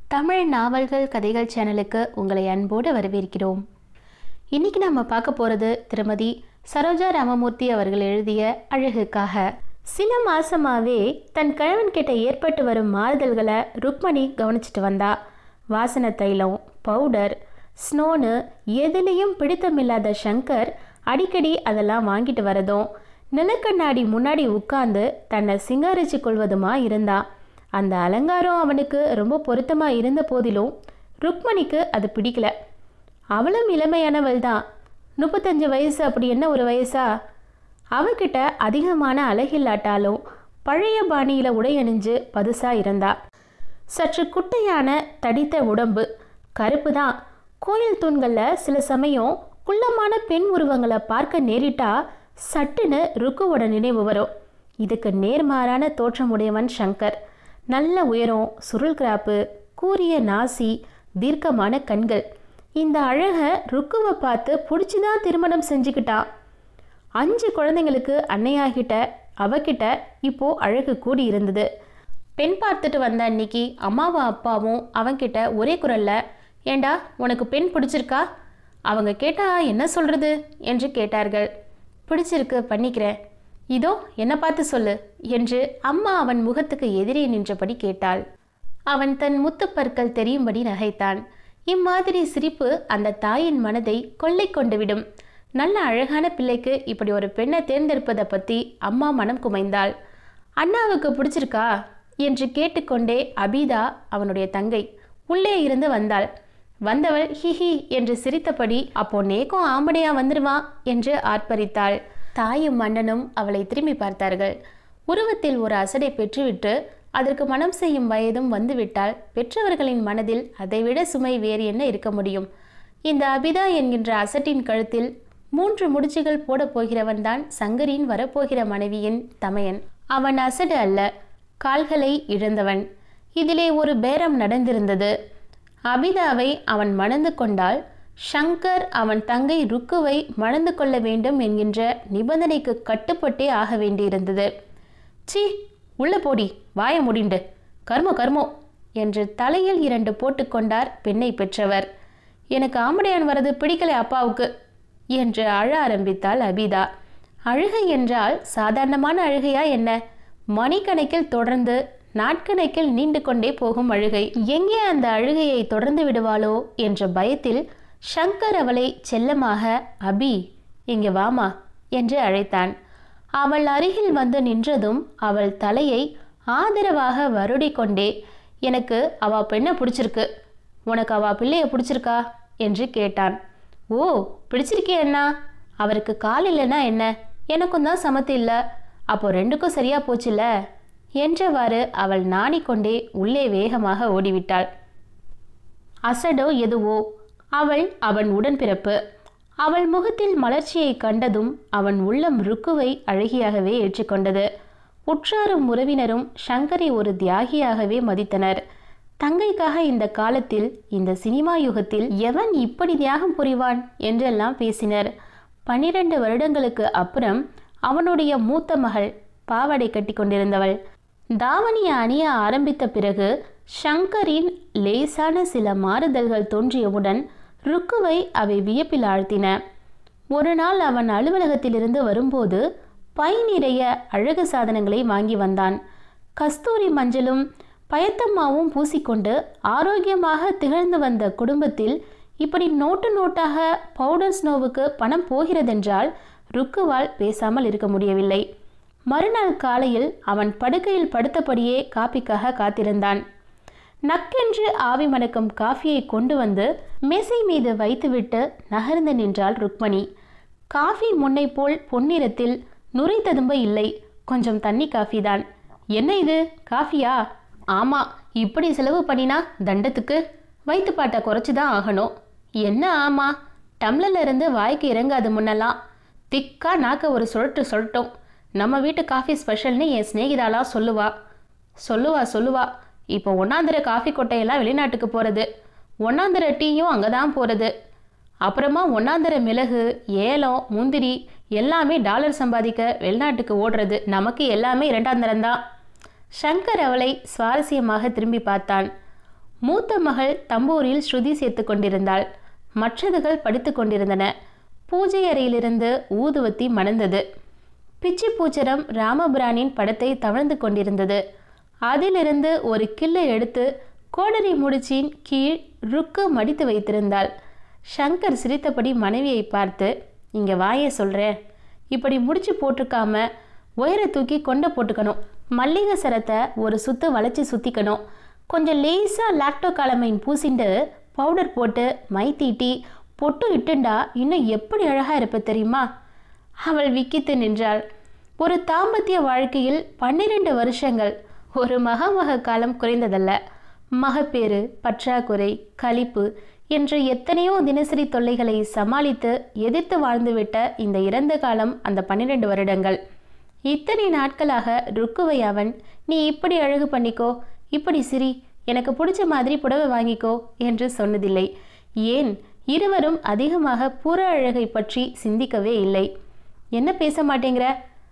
தமிழ் நாவல்கள் கதைகள் சேனலுக்கு உங்களை அன்போடு வரவேற்கிறோம் இன்னைக்கு நம்ம பார்க்க போகிறது திருமதி சரோஜா ராமமூர்த்தி அவர்கள் எழுதிய அழகுக்காக சில மாசமாவே தன் கணவன் கிட்ட ஏற்பட்டு வரும் மாறுதல்களை ருக்மணி கவனிச்சிட்டு வந்தா வாசனை தைலம் பவுடர் ஸ்னோனு எதுலேயும் பிடித்தமில்லாத சங்கர் அடிக்கடி அதெல்லாம் வாங்கிட்டு வரதும் நிலக்கண்ணாடி முன்னாடி உட்கார்ந்து தன்னை சிங்காரிச்சு கொள்வதுமா இருந்தான் அந்த அலங்காரம் அவனுக்கு ரொம்ப பொருத்தமாக இருந்த போதிலும் ருக்மணிக்கு அது பிடிக்கல அவளும் இளமையானவள் தான் முப்பத்தஞ்சு வயசு அப்படி என்ன ஒரு வயசா அவகிட்ட அதிகமான அழகில்லாட்டாலும் பழைய பாணியில் உடை அணிஞ்சு பதுசா இருந்தா சற்று குட்டையான தடித்த உடம்பு கருப்பு தான் கோயில் தூண்களில் சில சமயம் குள்ளமான பெண் உருவங்களை பார்க்க நேரிட்டா சட்டுன்னு ருக்குவோட நினைவு வரும் இதுக்கு நேர்மாறான தோற்றமுடையவன் சங்கர் நல்ல உயரம் சுருள் கிராப்பு கூரிய நாசி தீர்க்கமான கண்கள் இந்த அழகை ருக்குவை பார்த்து பிடிச்சிதான் திருமணம் செஞ்சுக்கிட்டான் அஞ்சு குழந்தைங்களுக்கு அன்னையாகிட்ட அவகிட்ட இப்போ அழகு கூடி இருந்தது பெண் பார்த்துட்டு வந்த அன்னைக்கு அம்மாவும் அப்பாவும் அவன்கிட்ட ஒரே குரல்ல ஏண்டா உனக்கு பெண் பிடிச்சிருக்கா அவங்க கேட்டா என்ன சொல்றது என்று கேட்டார்கள் பிடிச்சிருக்கு பண்ணிக்கிறேன் இதோ என்ன பார்த்து சொல்லு என்று அம்மா அவன் முகத்துக்கு எதிரே நின்றபடி கேட்டாள் அவன் தன் முத்துப்பற்கள் தெரியும்படி நகைத்தான் இம்மாதிரி சிரிப்பு அந்த தாயின் மனதை கொள்ளை கொண்டு விடும் நல்ல அழகான பிள்ளைக்கு இப்படி ஒரு பெண்ணை தேர்ந்தெடுப்பதை பற்றி அம்மா மனம் குமைந்தாள் அண்ணாவுக்கு பிடிச்சிருக்கா என்று கேட்டுக்கொண்டே அபிதா அவனுடைய தங்கை உள்ளே இருந்து வந்தாள் வந்தவள் ஹிஹி என்று சிரித்தபடி அப்போ நேக்கும் ஆம்படையா வந்துருவான் என்று ஆர்ப்பரித்தாள் தாயும் மன்னனும் அவளை திரும்பி பார்த்தார்கள் உருவத்தில் ஒரு அசடை பெற்றுவிட்டு அதற்கு மனம் செய்யும் வயதும் வந்துவிட்டால் பெற்றவர்களின் மனதில் அதைவிட சுமை வேறு என்ன இருக்க முடியும் இந்த அபிதா என்கின்ற அசட்டின் கழுத்தில் மூன்று முடிச்சுகள் போடப் போகிறவன்தான் சங்கரின் வரப்போகிற மனைவியின் தமையன் அவன் அசடு அல்ல கால்களை இழந்தவன் இதிலே ஒரு பேரம் நடந்திருந்தது அபிதாவை அவன் மணந்து கொண்டால் ஷங்கர் அவன் தங்கை ருக்குவை மணந்து கொள்ள வேண்டும் என்கின்ற நிபந்தனைக்கு கட்டுப்பட்டே ஆக வேண்டியிருந்தது சீ உள்ள போடி வாய முடிண்டு கர்மோ கர்மோ என்று தலையில் இரண்டு போட்டுக்கொண்டார் பெண்ணை பெற்றவர் எனக்கு ஆம்படையான் வரது பிடிக்கலை அப்பாவுக்கு என்று அழ ஆரம்பித்தாள் அபிதா அழுகை என்றால் சாதாரணமான அழுகையா என்ன மணிக்கணக்கில் தொடர்ந்து நாட்கணக்கில் நீண்டு கொண்டே போகும் அழுகை எங்கே அந்த அழுகையை தொடர்ந்து விடுவாளோ என்ற பயத்தில் ஷங்கர் அவளை செல்லமாக அபி இங்கே வாமா என்று அழைத்தான் அவள் அருகில் வந்து நின்றதும் அவள் தலையை ஆதரவாக வருடி கொண்டே எனக்கு அவ பெண்ணை பிடிச்சிருக்கு உனக்கு அவ பிள்ளைய பிடிச்சிருக்கா என்று கேட்டான் ஓ பிடிச்சிருக்கே அண்ணா அவருக்கு கால் இல்லைன்னா என்ன எனக்கும் தான் சமத்து இல்லை அப்போ ரெண்டுக்கும் சரியா போச்சுல்ல என்றவாறு அவள் நாணிக்கொண்டே உள்ளே வேகமாக ஓடிவிட்டாள் அசடோ எதுவோ அவள் அவன் உடன்பிறப்பு அவள் முகத்தில் மலர்ச்சியை கண்டதும் அவன் உள்ளம் ருக்குவை அழகியாகவே ஏற்றுக்கொண்டது உற்றாரும் உறவினரும் ஷங்கரை ஒரு தியாகியாகவே மதித்தனர் தங்கைக்காக இந்த காலத்தில் இந்த சினிமா யுகத்தில் எவன் இப்படி தியாகம் புரிவான் என்றெல்லாம் பேசினர் பன்னிரண்டு வருடங்களுக்கு அப்புறம் அவனுடைய மூத்த மகள் பாவாடை கட்டி கொண்டிருந்தவள் தாவணியை அணிய ஆரம்பித்த பிறகு ஷங்கரின் லேசான சில மாறுதல்கள் தோன்றியவுடன் ருக்குவை அவை வியப்பில் ஆழ்த்தின ஒரு நாள் அவன் அலுவலகத்திலிருந்து வரும்போது பை நிறைய அழகு சாதனங்களை வாங்கி வந்தான் கஸ்தூரி மஞ்சளும் பயத்தம்மாவும் பூசிக்கொண்டு ஆரோக்கியமாக திகழ்ந்து வந்த குடும்பத்தில் இப்படி நோட்டு நோட்டாக பவுடர் ஸ்னோவுக்கு பணம் போகிறதென்றால் ருக்குவால் பேசாமல் இருக்க முடியவில்லை மறுநாள் காலையில் அவன் படுக்கையில் படுத்தபடியே காப்பிக்காக காத்திருந்தான் நக்கென்று ஆவி மணக்கும் காஃபியை கொண்டு வந்து மேசை மீது வைத்துவிட்டு நகர்ந்து நின்றாள் ருக்மணி காஃபி முன்னை போல் பொன்னிறத்தில் நுரை ததும்ப இல்லை கொஞ்சம் தண்ணி காஃபி தான் என்ன இது காஃபியா ஆமா இப்படி செலவு பண்ணினா தண்டத்துக்கு வயிற்றுப்பாட்டை குறைச்சி தான் ஆகணும் என்ன ஆமா டம்ளர்ல இருந்து வாய்க்கு இறங்காது முன்னெல்லாம் திக்கா நாக்க ஒரு சுழட்டு சொல்லட்டும் நம்ம வீட்டு காஃபி ஸ்பெஷல்னு என் சிநேகிதாலாம் சொல்லுவா சொல்லுவா சொல்லுவா இப்போ ஒன்னாந்திர காஃபி கொட்டையெல்லாம் வெளிநாட்டுக்கு போகிறது ஒன்னாந்திர டீயும் அங்கே தான் போகிறது அப்புறமா ஒன்னாந்திர மிளகு ஏலம் முந்திரி எல்லாமே டாலர் சம்பாதிக்க வெளிநாட்டுக்கு ஓடுறது நமக்கு எல்லாமே இரண்டாந்திரம்தான் ஷங்கர் அவளை சுவாரஸ்யமாக திரும்பி பார்த்தான் மூத்த மகள் தம்பூரில் ஸ்ருதி சேர்த்து கொண்டிருந்தாள் மற்றதுகள் படித்து கொண்டிருந்தன பூஜை அறையிலிருந்து ஊதுவத்தி மணந்தது பிச்சி பூச்சரம் ராமபிரானின் படத்தை தவழ்ந்து கொண்டிருந்தது அதிலிருந்து ஒரு கிள்ளை எடுத்து கோடரி முடிச்சின் கீழ் ருக்கு மடித்து வைத்திருந்தாள் சங்கர் சிரித்தபடி மனைவியை பார்த்து இங்கே வாய சொல்கிறேன் இப்படி முடிச்சு போட்டிருக்காம ஒயரை தூக்கி கொண்டை போட்டுக்கணும் மல்லிகை சரத்தை ஒரு சுத்து வளைச்சி சுற்றிக்கணும் கொஞ்சம் லேசாக லாக்டோ காலமைன் பூசிண்டு பவுடர் போட்டு மை தீட்டி பொட்டு இட்டுண்டா இன்னும் எப்படி அழகாக இருப்ப தெரியுமா அவள் விக்கித்து நின்றாள் ஒரு தாம்பத்திய வாழ்க்கையில் பன்னிரண்டு வருஷங்கள் ஒரு மகமக காலம் குறைந்ததல்ல மகப்பேறு பற்றாக்குறை களிப்பு என்ற எத்தனையோ தினசரி தொல்லைகளை சமாளித்து எதிர்த்து வாழ்ந்துவிட்ட இந்த இறந்த காலம் அந்த பன்னிரண்டு வருடங்கள் இத்தனை நாட்களாக ருக்குவை அவன் நீ இப்படி அழகு பண்ணிக்கோ இப்படி சிரி எனக்கு பிடிச்ச மாதிரி புடவை வாங்கிக்கோ என்று சொன்னதில்லை ஏன் இருவரும் அதிகமாக புற அழகை பற்றி சிந்திக்கவே இல்லை என்ன பேச மாட்டேங்கிற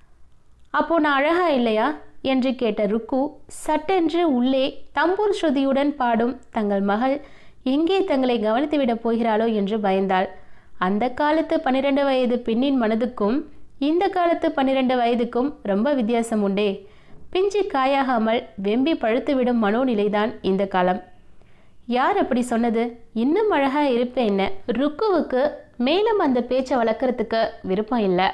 அப்போ நான் அழகா இல்லையா என்று கேட்ட ருக்கு சட்டென்று உள்ளே தம்பூர் ஸ்ருதியுடன் பாடும் தங்கள் மகள் எங்கே தங்களை கவனித்துவிடப் போகிறாளோ என்று பயந்தாள் அந்த காலத்து பன்னிரண்டு வயது பெண்ணின் மனதுக்கும் இந்த காலத்து பன்னிரண்டு வயதுக்கும் ரொம்ப வித்தியாசம் உண்டே பிஞ்சு காயாகாமல் வெம்பி பழுத்துவிடும் மனோநிலைதான் இந்த காலம் யார் அப்படி சொன்னது இன்னும் அழகா இருப்பேன் என்ன ருக்குவுக்கு மேலும் அந்த பேச்சை வளர்க்கறதுக்கு விருப்பம் இல்லை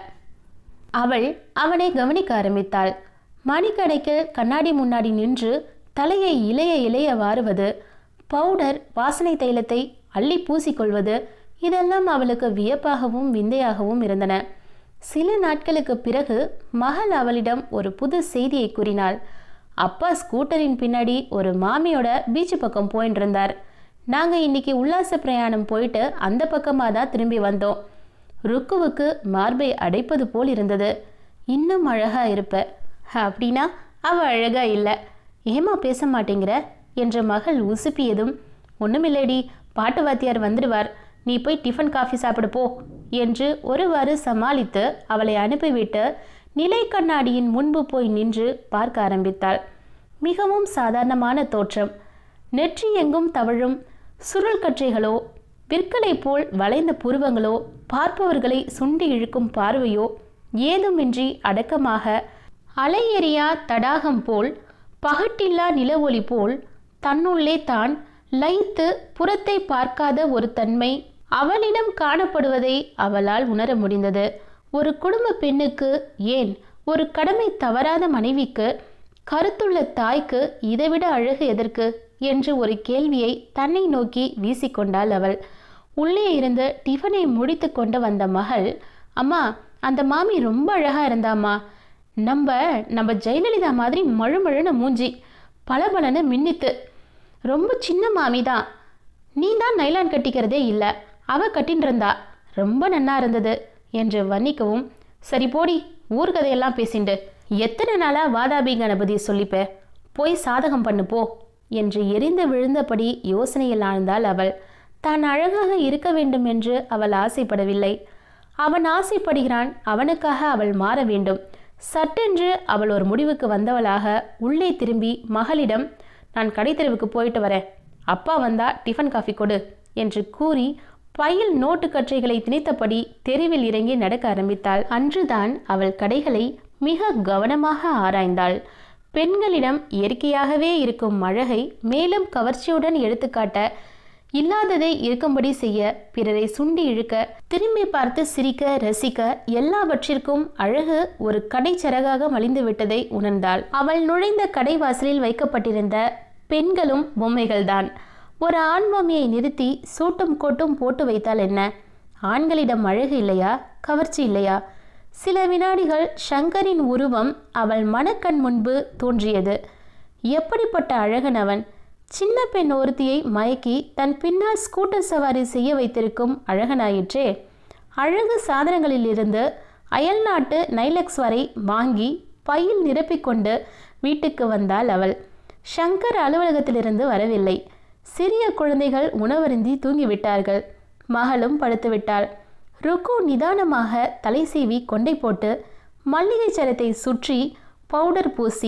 அவள் அவனை கவனிக்க ஆரம்பித்தாள் மணிக்கடைக்கு கண்ணாடி முன்னாடி நின்று தலையை இளைய இளைய வாருவது பவுடர் வாசனை தைலத்தை அள்ளி பூசிக்கொள்வது இதெல்லாம் அவளுக்கு வியப்பாகவும் விந்தையாகவும் இருந்தன சில நாட்களுக்கு பிறகு மகள் அவளிடம் ஒரு புது செய்தியை கூறினாள் அப்பா ஸ்கூட்டரின் பின்னாடி ஒரு மாமியோட பீச் பக்கம் போயின்னு இருந்தார் நாங்கள் இன்னைக்கு உல்லாச பிரயாணம் போயிட்டு அந்த பக்கமாக தான் திரும்பி வந்தோம் ருக்குவுக்கு மார்பை அடைப்பது போல் இருந்தது இன்னும் அழகா இருப்ப அப்படின்னா அவ அழகா இல்லை ஏமா பேச மாட்டேங்கிற என்ற மகள் உசுப்பியதும் ஒன்றுமில்லடி பாட்டு வாத்தியார் வந்துடுவார் நீ போய் டிஃபன் காஃபி சாப்பிடு போ என்று ஒருவாறு சமாளித்து அவளை அனுப்பிவிட்டு நிலை கண்ணாடியின் முன்பு போய் நின்று பார்க்க ஆரம்பித்தாள் மிகவும் சாதாரணமான தோற்றம் நெற்றி எங்கும் தவழும் சுருள் கற்றைகளோ விற்களை போல் வளைந்த புருவங்களோ பார்ப்பவர்களை சுண்டி இழுக்கும் பார்வையோ ஏதுமின்றி அடக்கமாக அலையெறியா தடாகம் போல் பகட்டில்லா நில ஒளி போல் தன்னுள்ளே தான் லைத்து புறத்தை பார்க்காத ஒரு தன்மை அவளிடம் காணப்படுவதை அவளால் உணர முடிந்தது ஒரு குடும்ப பெண்ணுக்கு ஏன் ஒரு கடமை தவறாத மனைவிக்கு கருத்துள்ள தாய்க்கு இதைவிட அழகு எதற்கு என்று ஒரு கேள்வியை தன்னை நோக்கி வீசிக்கொண்டாள் அவள் உள்ளே இருந்து டிஃபனை முடித்து கொண்டு வந்த மகள் அம்மா அந்த மாமி ரொம்ப அழகா இருந்தாம்மா நம்ம நம்ம ஜெயலலிதா மாதிரி மழுமழுன மூஞ்சி பளபளன்னு மின்னித்து ரொம்ப சின்ன மாமி தான் நீ தான் நைலான் கட்டிக்கிறதே இல்லை அவ கட்டின்னு இருந்தா ரொம்ப நன்னா இருந்தது என்று வர்ணிக்கவும் சரி போடி ஊர்கதையெல்லாம் பேசிண்டு எத்தனை நாளா வாதாபி கணபதி சொல்லிப்ப போய் சாதகம் பண்ணு போ என்று எரிந்து விழுந்தபடி யோசனையில் ஆழ்ந்தாள் அவள் தான் அழகாக இருக்க வேண்டும் என்று அவள் ஆசைப்படவில்லை அவன் ஆசைப்படுகிறான் அவனுக்காக அவள் மாற வேண்டும் சட்டென்று அவள் ஒரு முடிவுக்கு வந்தவளாக உள்ளே திரும்பி மகளிடம் நான் கடைத்தெருவுக்கு போயிட்டு வரேன் அப்பா வந்தா டிஃபன் காஃபி கொடு என்று கூறி பையில் நோட்டு கற்றைகளை திணித்தபடி தெருவில் இறங்கி நடக்க ஆரம்பித்தாள் அன்றுதான் அவள் கடைகளை மிக கவனமாக ஆராய்ந்தாள் பெண்களிடம் இயற்கையாகவே இருக்கும் அழகை மேலும் கவர்ச்சியுடன் எடுத்துக்காட்ட இல்லாததை இருக்கும்படி செய்ய பிறரை சுண்டி இழுக்க திரும்பி பார்த்து சிரிக்க ரசிக்க எல்லாவற்றிற்கும் அழகு ஒரு கடைச்சரகாக மலிந்து விட்டதை உணர்ந்தாள் அவள் நுழைந்த கடை வாசலில் வைக்கப்பட்டிருந்த பெண்களும் பொம்மைகள்தான் ஒரு ஆண் பொம்மையை நிறுத்தி சூட்டும் கோட்டும் போட்டு வைத்தால் என்ன ஆண்களிடம் அழகு இல்லையா கவர்ச்சி இல்லையா சில வினாடிகள் ஷங்கரின் உருவம் அவள் மனக்கண் முன்பு தோன்றியது எப்படிப்பட்ட அழகன் அவன் சின்ன பெண் ஒருத்தியை மயக்கி தன் பின்னால் ஸ்கூட்டர் சவாரி செய்ய வைத்திருக்கும் அழகனாயிற்றே அழகு சாதனங்களிலிருந்து அயல்நாட்டு நைலக்ஸ் வரை வாங்கி பையில் நிரப்பிக்கொண்டு வீட்டுக்கு வந்தாள் அவள் ஷங்கர் அலுவலகத்திலிருந்து வரவில்லை சிறிய குழந்தைகள் உணவருந்தி தூங்கிவிட்டார்கள் மகளும் படுத்துவிட்டாள் ருக்கு நிதானமாக தலை சீவி கொண்டை போட்டு மல்லிகை சரத்தை சுற்றி பவுடர் பூசி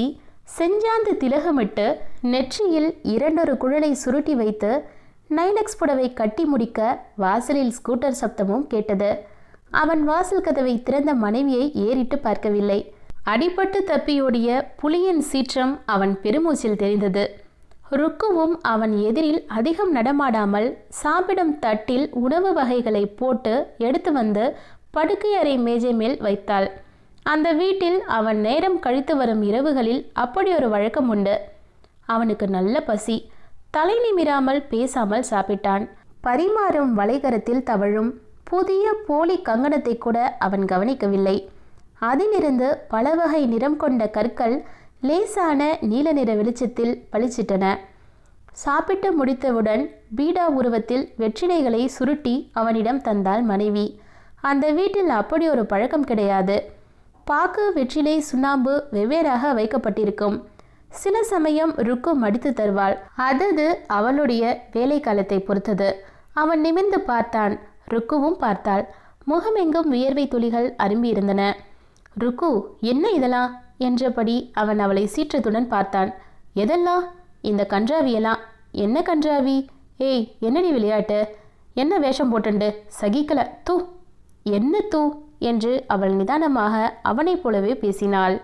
செஞ்சாந்து திலகமிட்டு நெற்றியில் இரண்டொரு குழலை சுருட்டி வைத்து நைலக்ஸ் புடவை கட்டி முடிக்க வாசலில் ஸ்கூட்டர் சப்தமும் கேட்டது அவன் வாசல் கதவை திறந்த மனைவியை ஏறிட்டு பார்க்கவில்லை அடிபட்டு தப்பியோடிய புலியின் சீற்றம் அவன் பெருமூச்சில் தெரிந்தது ருக்குவும் அவன் எதிரில் அதிகம் நடமாடாமல் சாப்பிடும் தட்டில் உணவு வகைகளை போட்டு எடுத்து வந்து படுக்கை அறை மேஜை மேல் வைத்தாள் அந்த வீட்டில் அவன் நேரம் கழித்து வரும் இரவுகளில் அப்படி ஒரு வழக்கம் உண்டு அவனுக்கு நல்ல பசி தலை நிமிராமல் பேசாமல் சாப்பிட்டான் பரிமாறும் வளைகரத்தில் தவழும் புதிய போலி கங்கணத்தை கூட அவன் கவனிக்கவில்லை அதிலிருந்து பல வகை நிறம் கொண்ட கற்கள் லேசான நீல நிற வெளிச்சத்தில் பளிச்சிட்டன சாப்பிட்டு முடித்தவுடன் பீடா உருவத்தில் வெற்றிலைகளை சுருட்டி அவனிடம் தந்தாள் மனைவி அந்த வீட்டில் அப்படி ஒரு பழக்கம் கிடையாது பாக்கு வெற்றிலை சுண்ணாம்பு வெவ்வேறாக வைக்கப்பட்டிருக்கும் சில சமயம் ருக்கு மடித்து தருவாள் அதது அவளுடைய வேலை காலத்தை பொறுத்தது அவன் நிமிர்ந்து பார்த்தான் ருக்குவும் பார்த்தாள் முகமெங்கும் வியர்வை துளிகள் அரும்பியிருந்தன ருக்கு என்ன இதெல்லாம் என்றபடி அவன் அவளை சீற்றத்துடன் பார்த்தான் எதெல்லாம் இந்த கன்றாவியெல்லாம் என்ன கன்றாவி ஏய் என்னடி விளையாட்டு என்ன வேஷம் போட்டுண்டு சகிக்கல தூ என்ன தூ என்று அவள் நிதானமாக அவனைப் போலவே பேசினாள்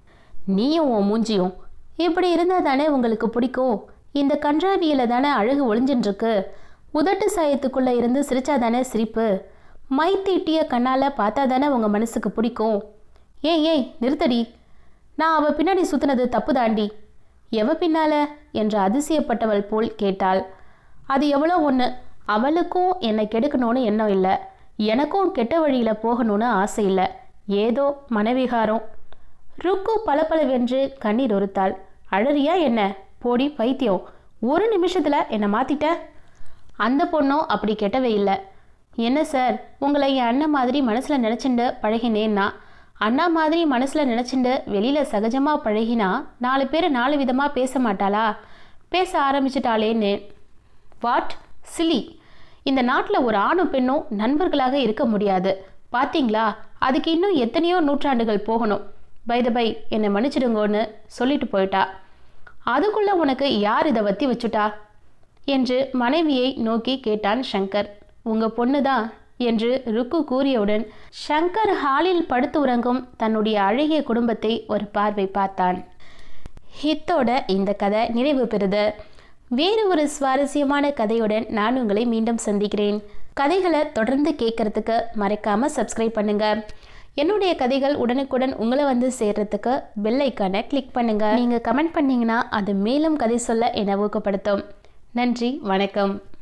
நீயும் உன் மூஞ்சியும் இப்படி இருந்தால் தானே உங்களுக்கு பிடிக்கும் இந்த கன்றாவியில தானே அழகு ஒளிஞ்சின்ருக்கு உதட்டு சாயத்துக்குள்ளே இருந்து சிரிச்சா தானே சிரிப்பு மை தீட்டிய கண்ணால் பார்த்தா தானே உங்கள் மனசுக்கு பிடிக்கும் ஏய் ஏய் நிறுத்தடி நான் அவள் பின்னாடி சுற்றினது தப்பு தாண்டி எவ பின்னால என்று அதிசயப்பட்டவள் போல் கேட்டாள் அது எவ்வளோ ஒன்று அவளுக்கும் என்னை கெடுக்கணும்னு எண்ணம் இல்லை எனக்கும் கெட்ட வழியில் போகணும்னு ஆசை இல்லை ஏதோ மனவிகாரம் ருக்கு பளபளவென்று கண்ணீர் ஒருத்தாள் அழறியா என்ன போடி பைத்தியம் ஒரு நிமிஷத்தில் என்னை மாற்றிட்ட அந்த பொண்ணும் அப்படி கெட்டவே இல்லை என்ன சார் உங்களை என் அண்ணன் மாதிரி மனசில் நினச்சிண்டு பழகினேன்னா அண்ணா மாதிரி மனசில் நினச்சிண்டு வெளியில் சகஜமாக பழகினா நாலு பேர் நாலு விதமாக பேச மாட்டாளா பேச ஆரம்பிச்சிட்டாளேன்னு வாட் சிலி இந்த நாட்டில் ஒரு ஆணும் பெண்ணும் நண்பர்களாக இருக்க முடியாது பாத்தீங்களா அதுக்கு இன்னும் எத்தனையோ நூற்றாண்டுகள் போகணும் பை த பை என்னை மன்னிச்சிடுங்கோன்னு சொல்லிட்டு போயிட்டா அதுக்குள்ள உனக்கு யார் இதை வத்தி வச்சுட்டா என்று மனைவியை நோக்கி கேட்டான் சங்கர் உங்க பொண்ணுதான் என்று ருக்கு கூறியவுடன் சங்கர் ஹாலில் படுத்து உறங்கும் தன்னுடைய அழகிய குடும்பத்தை ஒரு பார்வை பார்த்தான் இத்தோட இந்த கதை நிறைவு பெறுது வேறு ஒரு சுவாரஸ்யமான கதையுடன் நான் உங்களை மீண்டும் சந்திக்கிறேன் கதைகளை தொடர்ந்து கேட்கறதுக்கு மறக்காம சப்ஸ்கிரைப் பண்ணுங்க என்னுடைய கதைகள் உடனுக்குடன் உங்களை வந்து சேர்றதுக்கு பெல் ஐக்கானை கிளிக் பண்ணுங்க நீங்க கமெண்ட் பண்ணீங்கன்னா அது மேலும் கதை சொல்ல என்னை ஊக்கப்படுத்தும் நன்றி வணக்கம்